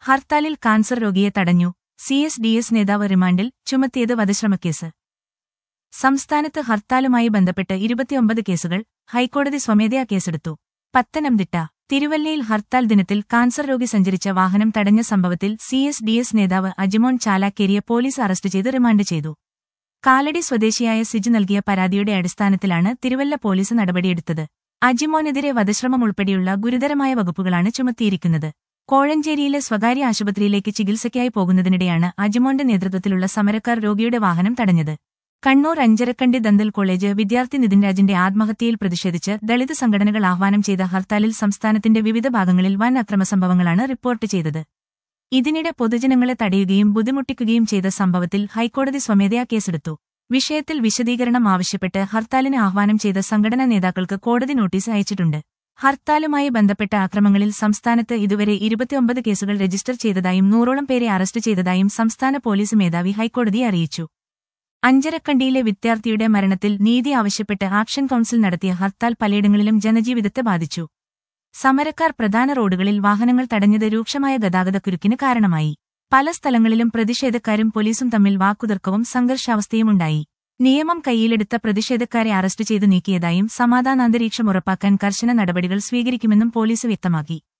ഹർത്താലിൽ cancer രോഗിയെ തടഞ്ഞു C S D S നേതാവ് റിമാൻഡിൽ ചുമത്തിയത് വധശ്രമക്കേസ് സംസ്ഥാനത്ത് ഹർത്താലുമായി ബന്ധപ്പെട്ട് ഇരുപത്തിയൊമ്പത് കേസുകൾ ഹൈക്കോടതി സ്വമേധയാ കേസെടുത്തു പത്തനംതിട്ട തിരുവല്ലയിൽ ഹർത്താൽ ദിനത്തിൽ കാൻസർ രോഗി സഞ്ചരിച്ച വാഹനം തടഞ്ഞ സംഭവത്തിൽ സി എസ് ഡി എസ് നേതാവ് അജിമോൻ ചാലാക്കേരിയെ പോലീസ് അറസ്റ്റ് ചെയ്ത് റിമാൻഡ് ചെയ്തു കാലടി സ്വദേശിയായ സിജ് നൽകിയ പരാതിയുടെ അടിസ്ഥാനത്തിലാണ് തിരുവല്ല പോലീസ് നടപടിയെടുത്തത് അജിമോനെതിരെ വധശ്രമം ഉൾപ്പെടെയുള്ള ഗുരുതരമായ വകുപ്പുകളാണ് ചുമത്തിയിരിക്കുന്നത് കോഴഞ്ചേരിയിലെ സ്വകാര്യ ആശുപത്രിയിലേക്ക് ചികിത്സയ്ക്കായി പോകുന്നതിനിടെയാണ് അജിമോന്റെ നേതൃത്വത്തിലുള്ള സമരക്കാർ രോഗിയുടെ വാഹനം തടഞ്ഞത് കണ്ണൂർ അഞ്ചരക്കണ്ടി ദന്തൽ കോളേജ് വിദ്യാർത്ഥി നിതിൻ രാജിന്റെ ആത്മഹത്യയിൽ പ്രതിഷേധിച്ച് ദളിത് സംഘടനകൾ ആഹ്വാനം ചെയ്ത ഹർത്താലിൽ സംസ്ഥാനത്തിന്റെ വിവിധ ഭാഗങ്ങളിൽ വൻ അക്രമസംഭവങ്ങളാണ് റിപ്പോർട്ട് ചെയ്തത് ഇതിനിടെ പൊതുജനങ്ങളെ തടയുകയും ബുദ്ധിമുട്ടിക്കുകയും ചെയ്ത സംഭവത്തിൽ ഹൈക്കോടതി സ്വമേധയാ കേസെടുത്തു വിഷയത്തിൽ വിശദീകരണം ആവശ്യപ്പെട്ട് ഹർത്താലിന് ആഹ്വാനം ചെയ്ത സംഘടനാ നേതാക്കൾക്ക് കോടതി നോട്ടീസ് അയച്ചിട്ടുണ്ട് ഹർത്താലുമായി ബന്ധപ്പെട്ട അക്രമങ്ങളിൽ സംസ്ഥാനത്ത് ഇതുവരെ ഇരുപത്തിയൊമ്പത് കേസുകൾ രജിസ്റ്റർ ചെയ്തതായും നൂറോളം പേരെ അറസ്റ്റ് ചെയ്തതായും സംസ്ഥാന പോലീസ് മേധാവി ഹൈക്കോടതിയെ അറിയിച്ചു അഞ്ചരക്കണ്ടിയിലെ വിദ്യാർത്ഥിയുടെ മരണത്തിൽ നീതി ആവശ്യപ്പെട്ട് ആക്ഷൻ കൌൺസിൽ നടത്തിയ ഹർത്താൽ പലയിടങ്ങളിലും ജനജീവിതത്തെ ബാധിച്ചു സമരക്കാർ പ്രധാന റോഡുകളിൽ വാഹനങ്ങൾ തടഞ്ഞത് രൂക്ഷമായ ഗതാഗതക്കുരുക്കിന് കാരണമായി പല സ്ഥലങ്ങളിലും പ്രതിഷേധക്കാരും പോലീസും തമ്മിൽ വാക്കുതർക്കവും സംഘർഷാവസ്ഥയുമുണ്ടായി നിയമം കൈയിലെടുത്ത പ്രതിഷേധക്കാരെ അറസ്റ്റ് ചെയ്തു നീക്കിയതായും സമാധാനാന്തരീക്ഷം ഉറപ്പാക്കാൻ കർശന നടപടികൾ സ്വീകരിക്കുമെന്നും പോലീസ് വ്യക്തമാക്കി